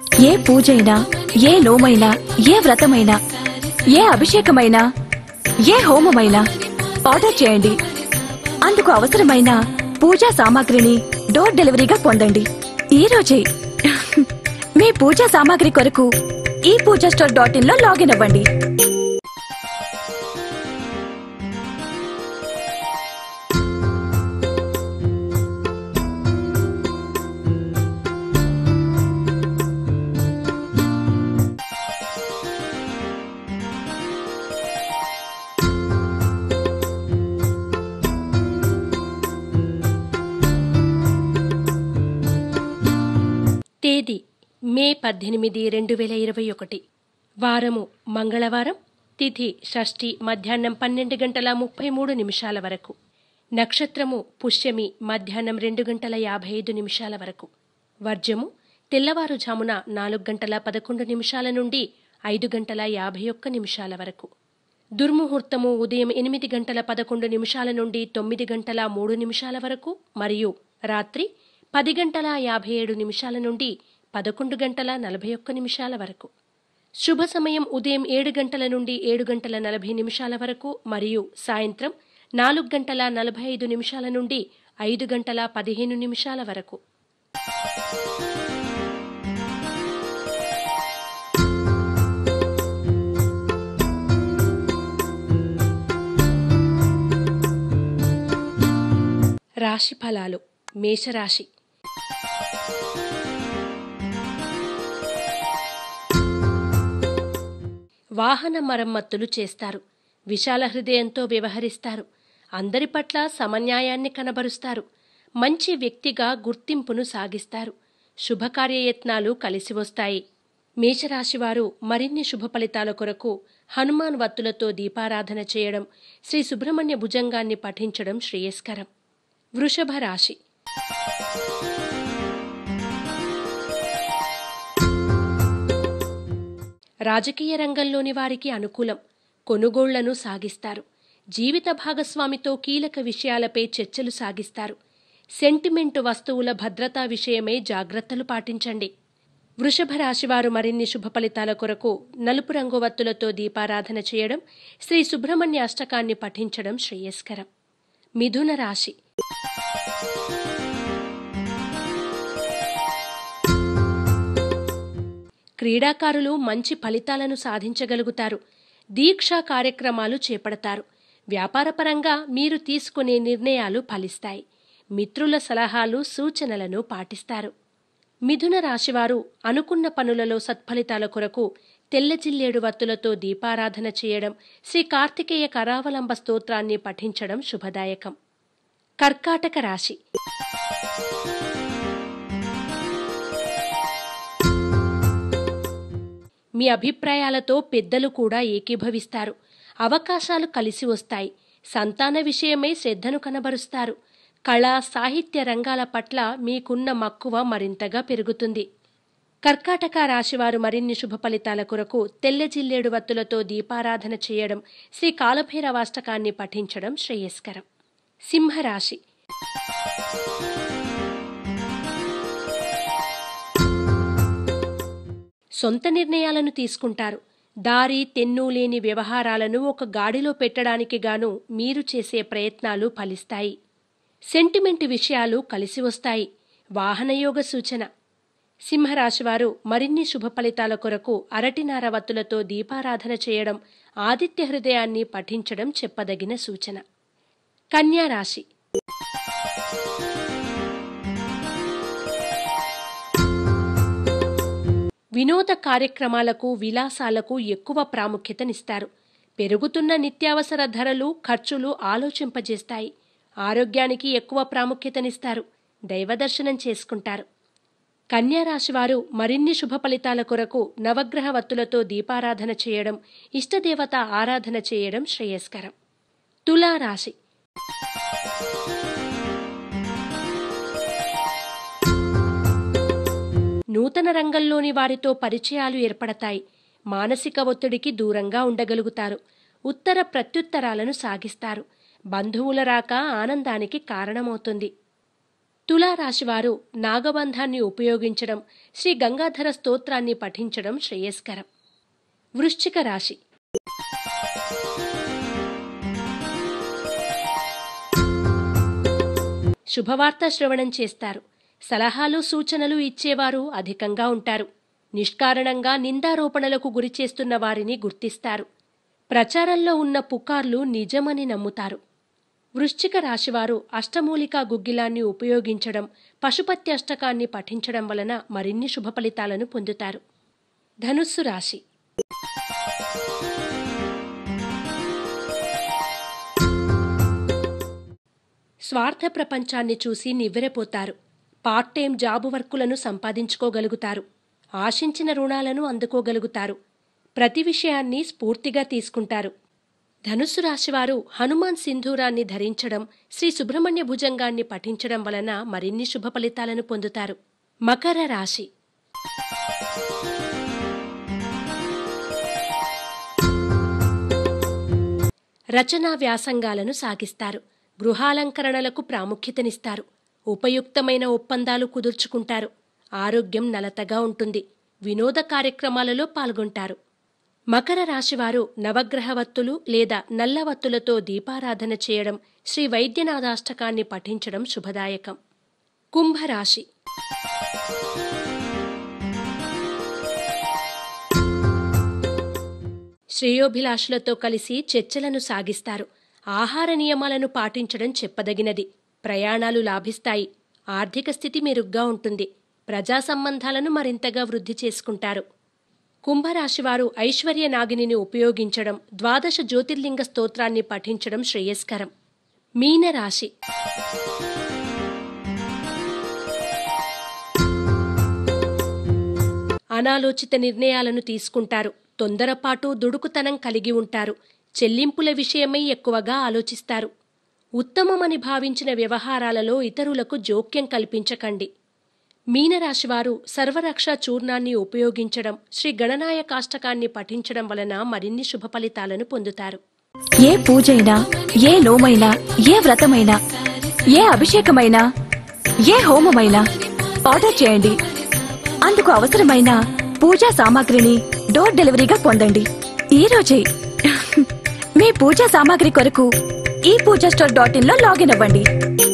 ఏ పూజైనా ఏ నోమైనా ఏ వ్రతమైనా ఏ అభిషేకమైనా ఏ హోమమైనా ఆర్డర్ చేయండి అందుకు అవసరమైన పూజా సామాగ్రిని డోర్ డెలివరీగా పొందండి ఈ రోజే మీ పూజా సామాగ్రి కొరకు ఈ పూజా స్టోర్ డాట్ ఇన్ లో లాగిన్ అవ్వండి తేదీ మే పద్దెనిమిది రెండు వేల ఇరవై ఒకటి వారము మంగళవారం తిథి షష్ఠి మధ్యాహ్నం పన్నెండు గంటల ముప్పై మూడు నిమిషాల వరకు నక్షత్రము పుష్యమి మధ్యాహ్నం రెండు గంటల యాభై ఐదు నిమిషాల వరకు వర్జము తెల్లవారుజామున నాలుగు గంటల పదకొండు నిమిషాల నుండి ఐదు గంటల యాభై ఒక్క నిమిషాల వరకు దుర్ముహూర్తము ఉదయం ఎనిమిది గంటల పదకొండు నిమిషాల నుండి తొమ్మిది గంటల మూడు నిమిషాల వరకు మరియు రాత్రి పది గంటల యాభై ఏడు నిమిషాల నుండి పదకొండు గంటల నలభై ఒక్క నిమిషాల వరకు శుభ సమయం ఉదయం ఏడు గంటల నుండి ఏడు గంటల నలభై నిమిషాల వరకు మరియు సాయంత్రం నాలుగు గంటల నలభై ఐదు నిమిషాల నుండి ఐదు గంటల పదిహేను నిమిషాల వరకు రాశి ఫలాలు మేషరాశి వాహన మరమ్మతులు చేస్తారు విశాల హృదయంతో వ్యవహరిస్తారు అందరి పట్ల సమన్యాయాన్ని కనబరుస్తారు మంచి వ్యక్తిగా గుర్తింపును సాగిస్తారు శుభకార్యయత్నాలు కలిసి వస్తాయి మేషరాశివారు మరిన్ని శుభ ఫలితాల కొరకు హనుమాన్ వత్తులతో దీపారాధన చేయడం శ్రీ సుబ్రహ్మణ్య భుజంగాన్ని పఠించడం శ్రేయస్కరం వృషభ రాశి రాజకీయ రంగంలోని వారికి అనుకూలం కొనుగోళ్లను సాగిస్తారు జీవిత భాగస్వామితో కీలక విషయాలపై చర్చలు సాగిస్తారు సెంటిమెంటు వస్తువుల భద్రతా విషయమై జాగ్రత్తలు పాటించండి వృషభ రాశివారు మరిన్ని శుభ ఫలితాల కొరకు నలుపు రంగు వత్తులతో దీపారాధన చేయడం శ్రీ సుబ్రహ్మణ్య అష్టకాన్ని పఠించడం శ్రేయస్కరం మిథున రాశి క్రీడాకారులు మంచి ఫలితాలను సాధించగలుగుతారు దీక్షా కార్యక్రమాలు చేపడతారు వ్యాపారపరంగా మీరు తీసుకునే నిర్ణయాలు ఫలిస్తాయి మిత్రుల సలహాలు సూచనలను పాటిస్తారు మిథున రాశివారు అనుకున్న పనులలో సత్ఫలితాల కొరకు తెల్ల జిల్లేడు వత్తులతో దీపారాధన చేయడం శ్రీ కార్తికేయ కరావలంబ స్తోత్రాన్ని పఠించడం శుభదాయకం కర్కాటక రాశి మీ అభిప్రాయాలతో పెద్దలు కూడా ఏకీభవిస్తారు అవకాశాలు కలిసి వస్తాయి సంతాన విషయమై శ్రద్ధను కనబరుస్తారు కళా సాహిత్య రంగాల పట్ల మీకున్న మక్కువ మరింతగా పెరుగుతుంది కర్కాటక రాశివారు మరిన్ని శుభ ఫలితాల కొరకు తెల్ల జిల్లేడు వత్తులతో దీపారాధన చేయడం శ్రీ కాలభైరవాష్టకాన్ని పఠించడం శ్రేయస్కరం సింహరాశి సొంత నిర్ణయాలను తీసుకుంటారు దారి తెన్ను లేని వ్యవహారాలను ఒక గాడిలో పెట్టడానికి గాను మీరు చేసే ప్రయత్నాలు ఫలిస్తాయి సెంటిమెంట్ విషయాలు కలిసి వస్తాయి వాహనయోగ సూచన సింహరాశివారు మరిన్ని శుభ ఫలితాల కొరకు అరటినార వత్తులతో దీపారాధన చేయడం ఆదిత్య హృదయాన్ని పఠించడం చెప్పదగిన సూచన కన్యా రాశి వినోద కార్యక్రమాలకు విలాసాలకు ఎక్కువ ప్రాముఖ్యతనిస్తారు పెరుగుతున్న నిత్యావసర ధరలు ఖర్చులు ఆలోచింపజేస్తాయి ఆరోగ్యానికి ఎక్కువ ప్రాముఖ్యతనిస్తారు దైవదర్శనం చేసుకుంటారు కన్యారాశివారు మరిన్ని శుభ ఫలితాల కొరకు నవగ్రహ వత్తులతో దీపారాధన చేయడం ఇష్టదేవత ఆరాధన చేయడం శ్రేయస్కరం తులారాశి నూతన రంగంలోని వారితో పరిచయాలు ఏర్పడతాయి మానసిక ఒత్తిడికి దూరంగా ఉండగలుగుతారు ఉత్తర ప్రత్యుత్తరాలను సాగిస్తారు బంధువుల రాక ఆనందానికి కారణమవుతుంది తులారాశి వారు నాగబంధాన్ని ఉపయోగించడం శ్రీ గంగాధర స్తోత్రాన్ని పఠించడం శ్రేయస్కరం వృశ్చిక రాశి శుభవార్త శ్రవణం చేస్తారు సలహాలు సూచనలు ఇచ్చేవారు అధికంగా ఉంటారు నిష్కారణంగా నిందారోపణలకు గురి చేస్తున్న వారిని గుర్తిస్తారు ప్రచారంలో ఉన్న పుకార్లు నిజమని నమ్ముతారు వృశ్చిక రాశివారు అష్టమూలికా గుగ్గిలాన్ని ఉపయోగించడం పశుపత్య అష్టకాన్ని పఠించడం వలన మరిన్ని శుభ ఫలితాలను పొందుతారు ధనుస్సు రాశి స్వార్థ ప్రపంచాన్ని చూసి నివ్వెరపోతారు పార్ట్ టైం జాబు వర్కులను సంపాదించుకోగలుగుతారు ఆశించిన రుణాలను అందుకోగలుగుతారు ప్రతి విషయాన్ని స్ఫూర్తిగా తీసుకుంటారు ధనుస్సు రాశివారు హనుమాన్ సింధూరాన్ని ధరించడం శ్రీ సుబ్రహ్మణ్య భుజంగాన్ని పఠించడం వలన మరిన్ని శుభ ఫలితాలను పొందుతారు మకర రాశి రచనా వ్యాసంగాలను సాగిస్తారు గృహాలంకరణలకు ప్రాముఖ్యతనిస్తారు ఉపయుక్తమైన ఒప్పందాలు కుదుర్చుకుంటారు ఆరోగ్యం నలతగా ఉంటుంది వినోద కార్యక్రమాలలో పాల్గొంటారు మకర రాశివారు నవగ్రహవత్తులు లేదా నల్లవత్తులతో దీపారాధన చేయడం శ్రీ వైద్యనాథాష్టకాన్ని పఠించడం శుభదాయకం కుంభరాశి శ్రేయోభిలాషులతో కలిసి చర్చలను సాగిస్తారు ఆహార నియమాలను పాటించడం చెప్పదగినది ప్రయాణాలు లాభిస్తాయి ఆర్థిక స్థితి మెరుగ్గా ఉంటుంది ప్రజా సంబంధాలను మరింతగా వృద్ధి చేసుకుంటారు కుంభరాశివారు ఐశ్వర్య నాగిని ఉపయోగించడం ద్వాదశ జ్యోతిర్లింగ స్తోత్రాన్ని పఠించడం శ్రేయస్కరం మీనరాశి అనాలోచిత నిర్ణయాలను తీసుకుంటారు తొందరపాటు దుడుకుతనం కలిగి ఉంటారు చెల్లింపుల విషయమై ఎక్కువగా ఆలోచిస్తారు ఉత్తమమని భావించిన వ్యవహారాలలో ఇతరులకు జోక్యం కల్పించకండి మీనరాశివారు సర్వరక్ష చూర్ణాన్ని ఉపయోగించడం శ్రీ గణనాయకాష్టకాన్ని పఠించడం వలన మరిన్ని శుభ ఫలితాలను పొందుతారు ఏ పూజైనా ఏ నోమైనా ఏ వ్రతమైనా ఏ అభిషేకమైనా ఏ హోమమైనా ఆర్డర్ చేయండి అందుకు అవసరమైన పూజా సామాగ్రిని డోర్ డెలివరీగా పొందండి ఈ రోజే మీ పూజా సామాగ్రి కొరకు ఈ పూజా స్టోర్ డాట్ ఇన్ లో లాగిన్ అవ్వండి